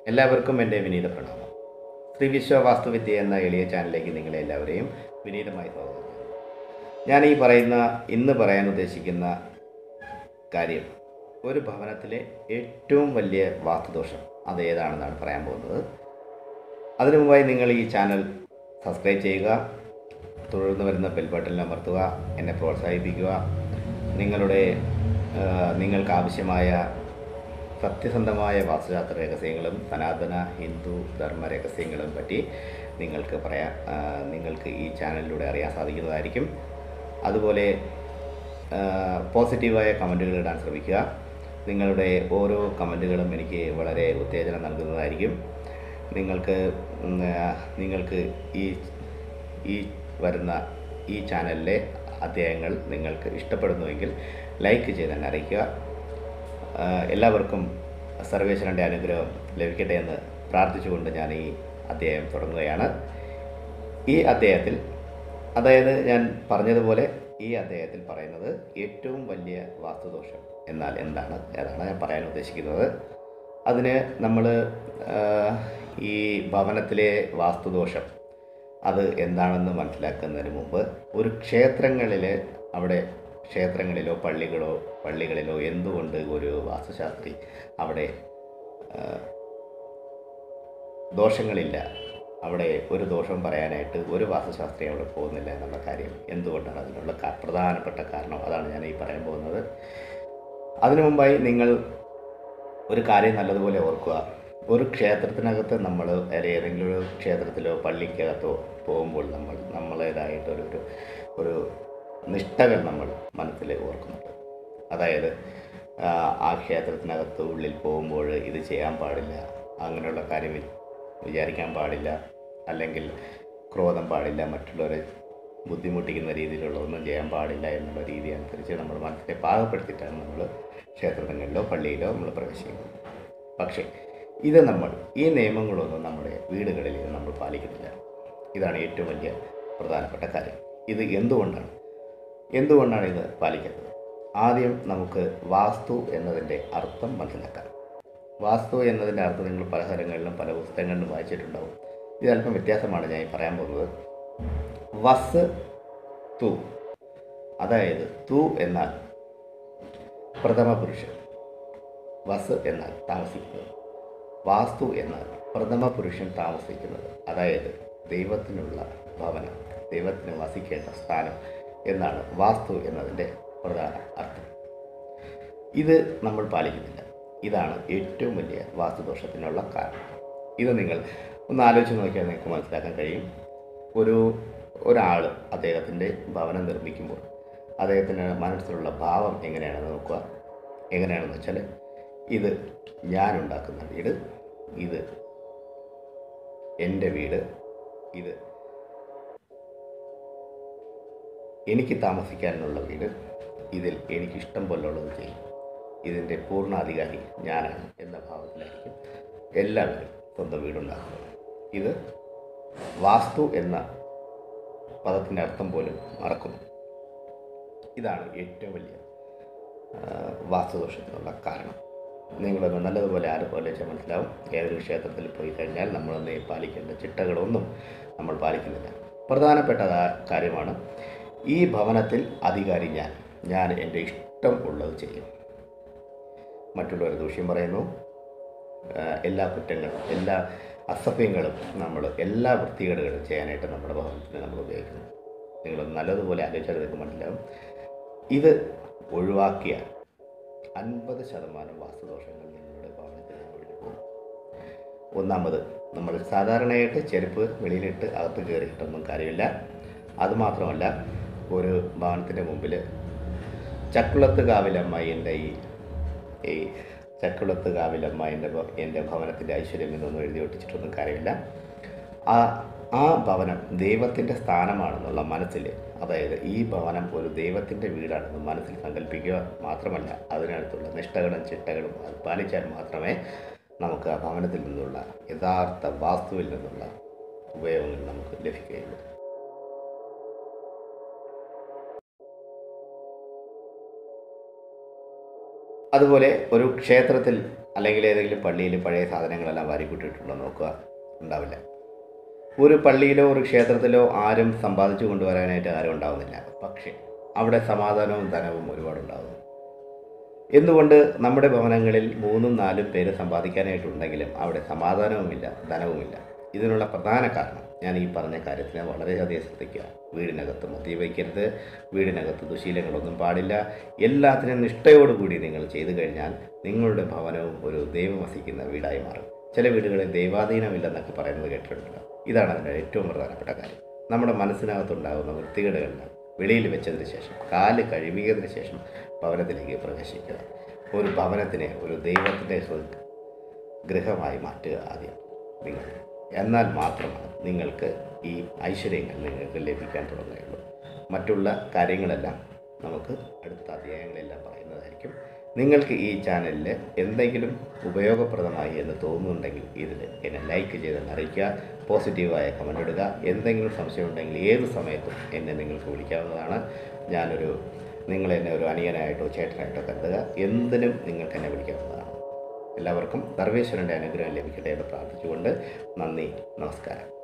എല്ലാവർക്കും എൻ്റെ വിനീത പ്രണാമം ശ്രീ വിശ്വ വാസ്തുവിദ്യ എന്ന എളിയ ചാനലിലേക്ക് നിങ്ങളെ എല്ലാവരെയും വിനീതമായി സ്വാഗതം ചെയ്യുന്നു ഞാൻ ഈ പറയുന്ന ഇന്ന് പറയാൻ ഉദ്ദേശിക്കുന്ന കാര്യം ഒരു ഭവനത്തിലെ ഏറ്റവും വലിയ വാസ്തുദോഷം അത് ഏതാണെന്നാണ് പറയാൻ പോകുന്നത് അതിനു മുമ്പായി നിങ്ങൾ ഈ ചാനൽ സബ്സ്ക്രൈബ് ചെയ്യുക തുടർന്ന് വരുന്ന ബെൽ ബട്ടണിൽ അമർത്തുക എന്നെ പ്രോത്സാഹിപ്പിക്കുക നിങ്ങളുടെ ആ, നിങ്ങൾക്ക് ആവശ്യമായ സത്യസന്ധമായ വാസ്തുശാസ്ത്ര രഹസ്യങ്ങളും സനാതന ഹിന്ദു ധർമ്മ രഹസ്യങ്ങളും പറ്റി നിങ്ങൾക്ക് പറയാം ആ, നിങ്ങൾക്ക് ഈ ചാനലിലൂടെ അറിയാൻ സാധിക്കുന്നതായിരിക്കും അതുപോലെ ആ, പോസിറ്റീവായ കമൻറ്റുകൾ ഇടാൻ ശ്രമിക്കുക നിങ്ങളുടെ ഓരോ കമൻറ്റുകളും എനിക്ക് വളരെ ഉത്തേജനം നൽകുന്നതായിരിക്കും നിങ്ങൾക്ക് ഉം, ആ, നിങ്ങൾക്ക് ഈ ഈ വരുന്ന ഈ ചാനലിലെ അധ്യായങ്ങൾ നിങ്ങൾക്ക് ഇഷ്ടപ്പെടുന്നുവെങ്കിൽ ലൈക്ക് ചെയ്ത് തന്നെ അറിയിക്കുക ആ, എല്ലാവർക്കും സർവേശ്വരൻ്റെ അനുഗ്രഹം ലഭിക്കട്ടെ എന്ന് പ്രാർത്ഥിച്ചുകൊണ്ട് ഞാൻ ഈ അധ്യായം തുടങ്ങുകയാണ് ഈ അധ്യായത്തിൽ അതായത് ഞാൻ പറഞ്ഞതുപോലെ ഈ അധ്യായത്തിൽ പറയുന്നത് ഏറ്റവും വലിയ വാസ്തുദോഷം എന്നാൽ എന്താണ് ഏതാണ് ഞാൻ പറയാൻ ഉദ്ദേശിക്കുന്നത് അതിന് നമ്മൾ ഈ ഭവനത്തിലെ വാസ്തുദോഷം അത് എന്താണെന്ന് മനസ്സിലാക്കുന്നതിന് മുമ്പ് ഒരു ക്ഷേത്രങ്ങളിൽ അവിടെ ക്ഷേത്രങ്ങളിലോ പള്ളികളോ പള്ളികളിലോ എന്തുകൊണ്ട് ഒരു വാസ്തുശാസ്ത്രി അവിടെ ആ, ദോഷങ്ങളില്ല അവിടെ ഒരു ദോഷം പറയാനായിട്ട് ഒരു വാസ്തുശാസ്ത്രി അവിടെ പോകുന്നില്ല എന്നുള്ള കാര്യം എന്തുകൊണ്ടാണ് അതിനുള്ള കാ- പ്രധാനപ്പെട്ട കാരണം അതാണ് ഞാൻ ഈ പറയാൻ പോകുന്നത് അതിനു മുമ്പായി നിങ്ങൾ ഒരു കാര്യം നല്ലതുപോലെ ഓർക്കുക ഒരു ക്ഷേത്രത്തിനകത്ത് നമ്മൾ അല്ലെങ്കിൽ ഏതെങ്കിലും ഒരു ക്ഷേത്രത്തിലോ പള്ളിക്കകത്തോ പോകുമ്പോൾ നമ്മൾ നമ്മളേതായിട്ടൊരു ഒരു ഒരു നിഷ്ഠകൾ നമ്മൾ മനസ്സിൽ ഓർക്കുന്നുണ്ട് അതായത് ആ, ആ ക്ഷേത്രത്തിനകത്ത് ഉള്ളിൽ പോകുമ്പോൾ ഇത് ചെയ്യാൻ പാടില്ല അങ്ങനെയുള്ള കാര്യം വി- വിചാരിക്കാൻ പാടില്ല അല്ലെങ്കിൽ ക്രോധം പാടില്ല മറ്റുള്ളവരെ ബുദ്ധിമുട്ടിക്കുന്ന രീതിയിലുള്ള ഒന്നും ചെയ്യാൻ പാടില്ല എന്നുള്ള രീതി അനുസരിച്ച് നമ്മൾ മനസ്സിനെ പാകപ്പെടുത്തിയിട്ടാണ് നമ്മൾ ക്ഷേത്രങ്ങളിലോ പള്ളിയിലോ നമ്മൾ പ്രവേശിക്കുന്നത് പക്ഷേ ഇത് നമ്മൾ ഈ നിയമങ്ങളൊന്നും നമ്മുടെ വീടുകളിൽ നമ്മൾ പാലിക്കുന്നില്ല ഇതാണ് ഏറ്റവും വലിയ പ്രധാനപ്പെട്ട കാര്യം ഇത് എന്തുകൊണ്ടാണ് എന്തുകൊണ്ടാണ് ഇത് പാലിക്കുന്നത് ആദ്യം നമുക്ക് വാസ്തു എന്നതിൻ്റെ അർത്ഥം മനസ്സിലാക്കാം വാസ്തു എന്നതിൻ്റെ അർത്ഥം നിങ്ങൾ പല സ്ഥലങ്ങളിലും പല പുസ്തകങ്ങളിലും വായിച്ചിട്ടുണ്ടാവും ഇത് അല്പം വ്യത്യാസമാണ് ഞാൻ ഈ പറയാൻ പോകുന്നത് വസ് തു അതായത് തു എന്നാൽ പ്രഥമ പുരുഷൻ വസ് എന്നാൽ താമസിക്കുന്നത് വാസ്തു എന്നാൽ പ്രഥമ പുരുഷൻ താമസിക്കുന്നത് അതായത് ദൈവത്തിനുള്ള ഭവനം ദൈവത്തിന് വസിക്കേണ്ട സ്ഥാനം എന്നാണ് വാസ്തു എന്നതിൻ്റെ പ്രധാന അർത്ഥം ഇത് നമ്മൾ പാലിക്കുന്നില്ല ഇതാണ് ഏറ്റവും വലിയ വാസ്തുദോഷത്തിനുള്ള കാരണം ഇത് നിങ്ങൾ ഒന്ന് ആലോചിച്ച് നോക്കിയാൽ നിങ്ങൾക്ക് മനസ്സിലാക്കാൻ കഴിയും ഒരു ഒരാൾ അദ്ദേഹത്തിൻ്റെ ഭവനം നിർമ്മിക്കുമ്പോൾ അദ്ദേഹത്തിന് മനസ്സിലുള്ള ഭാവം എങ്ങനെയാണെന്ന് നോക്കുക എങ്ങനെയാണെന്ന് വെച്ചാൽ ഇത് ഞാൻ ഉണ്ടാക്കുന്ന വീട് ഇത് എൻ്റെ വീട് ഇത് എനിക്ക് താമസിക്കാനുള്ള വീട് ഇതിൽ എനിക്ക് ഇഷ്ടം പോലുള്ളത് ചെയ്യും ഇതിൻ്റെ പൂർണ്ണാധികാരി ഞാനാണ് എന്ന ഭാവത്തിലായിരിക്കും എല്ലാവരും സ്വന്തം വീടുണ്ടാക്കുന്നത് ഇത് വാസ്തു എന്ന പദത്തിൻ്റെ അർത്ഥം പോലും മറക്കുന്നു ഇതാണ് ഏറ്റവും വലിയ ആ, വാസ്തുദോഷത്തിനുള്ള കാരണം നിങ്ങളൊന്ന് നല്ലതുപോലെ ആലോചിച്ചാൽ മനസ്സിലാവും ഏതൊരു ക്ഷേത്രത്തിൽ പോയി കഴിഞ്ഞാൽ നമ്മളൊന്ന് പാലിക്കേണ്ട ചിട്ടകളൊന്നും നമ്മൾ പാലിക്കുന്നില്ല പ്രധാനപ്പെട്ട ആ- കാര്യമാണ് ഈ ഭവനത്തിൽ അധികാരി ഞാൻ ഞാൻ എൻ്റെ ഇഷ്ടം ഉള്ളത് ചെയ്യും മറ്റുള്ളവർ ദൂഷ്യം പറയുന്നു ആ, എല്ലാ കുറ്റങ്ങളും എല്ലാ അസഭ്യങ്ങളും നമ്മൾ എല്ലാ വൃത്തികേടുകളും ചെയ്യാനായിട്ട് നമ്മുടെ ഭവനത്തിൽ നമ്മൾ ഉപയോഗിക്കുന്നു നിങ്ങൾ നല്ലതുപോലെ ആലോചിച്ചാൽ നിങ്ങൾക്ക് മനസ്സിലാവും ഇത് ഒഴിവാക്കിയാൽ അൻപത് ശതമാനം വാസ്തുദോഷങ്ങൾ നിങ്ങളുടെ ഭവനത്തിൽ നിന്ന് ഒഴിഞ്ഞു പോകും ഒന്നാമത് നമ്മൾ സാധാരണയായിട്ട് ചെരുപ്പ് വെളിയിലിട്ട് അകത്ത് കയറിയിട്ടൊന്നും കാര്യമില്ല അതുമാത്രമല്ല ഒരു ഭവനത്തിൻ്റെ മുമ്പിൽ ചക്കുളത്ത് കാവിലമ്മയുടെ ഈ ഈ ചക്കുളത്ത് കാവിലമ്മ എൻ്റെ ഭ- എൻ്റെ ഭവനത്തിൻ്റെ ഐശ്വര്യം എന്നൊന്നും എഴുതി ഒട്ടിച്ചിട്ടൊന്നും കാര്യമില്ല ആ ആ ഭവനം ദൈവത്തിൻ്റെ സ്ഥാനമാണെന്നുള്ള മനസ്സിൽ അതായത് ഈ ഭവനം ഒരു ദൈവത്തിൻ്റെ വീടാണെന്ന് മനസ്സിൽ സങ്കല്പിക്കുക മാത്രമല്ല അതിനകത്തുള്ള നിഷ്ഠകളും ചിട്ടകളും അത് പാലിച്ചാൽ മാത്രമേ നമുക്ക് ആ ഭവനത്തിൽ നിന്നുള്ള യഥാർത്ഥ വാസ്തുവിൽ നിന്നുള്ള ഉപയോഗങ്ങൾ നമുക്ക് ലഭിക്കുകയുള്ളൂ അതുപോലെ ഒരു ക്ഷേത്രത്തിൽ അല്ലെങ്കിൽ ഏതെങ്കിലും പള്ളിയിൽ പഴയ സാധനങ്ങളെല്ലാം വാരിക്കൂട്ടിയിട്ടുണ്ടോ നോക്കുക ഉണ്ടാവില്ല ഒരു പള്ളിയിലോ ഒരു ക്ഷേത്രത്തിലോ ആരും സമ്പാദിച്ചു കൊണ്ടുവരാനായിട്ട് ആരും ഉണ്ടാവുന്നില്ല പക്ഷേ അവിടെ സമാധാനവും ധനവും ഒരുപാടുണ്ടാകുന്നു എന്തുകൊണ്ട് നമ്മുടെ ഭവനങ്ങളിൽ മൂന്നും നാലും പേര് സമ്പാദിക്കാനായിട്ടുണ്ടെങ്കിലും അവിടെ സമാധാനവുമില്ല ധനവുമില്ല ഇതിനുള്ള പ്രധാന കാരണം ഞാൻ ഈ പറഞ്ഞ കാര്യത്തിനെ വളരെയധികം ശ്രദ്ധിക്കുക വീടിനകത്ത് മദ്യപിക്കരുത് വീടിനകത്ത് ദുശീലങ്ങളൊന്നും പാടില്ല എല്ലാത്തിനും നിഷ്ഠയോടുകൂടി നിങ്ങൾ ചെയ്തു കഴിഞ്ഞാൽ നിങ്ങളുടെ ഭവനവും ഒരു ദൈവം വസിക്കുന്ന വീടായി മാറും ചില വീടുകളിൽ ദൈവാധീനമില്ലെന്നൊക്കെ പറയുന്നത് കേട്ടിട്ടുണ്ടല്ലോ ഇതാണ് അതിൻ്റെ ഏറ്റവും പ്രധാനപ്പെട്ട കാര്യം നമ്മുടെ മനസ്സിനകത്തുണ്ടാകുന്ന വൃത്തികേടുകളെല്ലാം വെളിയിൽ വെച്ചതിന് ശേഷം കാല് കഴുകിയതിന് ശേഷം ഭവനത്തിലേക്ക് പ്രവേശിക്കുക ഒരു ഭവനത്തിനെ ഒരു ദൈവത്തിൻ്റെ ഹൃ- ഗൃഹമായി മാറ്റുക ആദ്യം നിങ്ങൾ എന്നാൽ മാത്രമാണ് നിങ്ങൾക്ക് ഈ ഐശ്വര്യങ്ങൾ നിങ്ങൾക്ക് ലഭിക്കാൻ തുടങ്ങുകയുള്ളൂ മറ്റുള്ള കാര്യങ്ങളെല്ലാം നമുക്ക് അടുത്ത അധ്യായങ്ങളെല്ലാം പറയുന്നതായിരിക്കും നിങ്ങൾക്ക് ഈ ചാനലിൽ എന്തെങ്കിലും ഉപയോഗപ്രദമായി എന്ന് തോന്നുന്നുണ്ടെങ്കിൽ ഇതിൽ എന്നെ ലൈക്ക് ചെയ്തെന്ന് അറിയിക്കുക പോസിറ്റീവായ കമൻ്റ് ഇടുക എന്തെങ്കിലും സംശയം ഉണ്ടെങ്കിൽ ഏത് സമയത്തും എന്നെ നിങ്ങൾക്ക് വിളിക്കാവുന്നതാണ് ഞാനൊരു നിങ്ങളെന്നെ ഒരു അനിയനായിട്ടോ ചേട്ടനായിട്ടോ കരുതുക എന്തിനും നിങ്ങൾക്ക് എന്നെ വിളിക്കാവുന്നതാണ് എല്ലാവർക്കും സർവേശ്വരൻ്റെ അനുഗ്രഹം ലഭിക്കട്ടെ എന്ന് പ്രാർത്ഥിച്ചുകൊണ്ട് നന്ദി നമസ്കാരം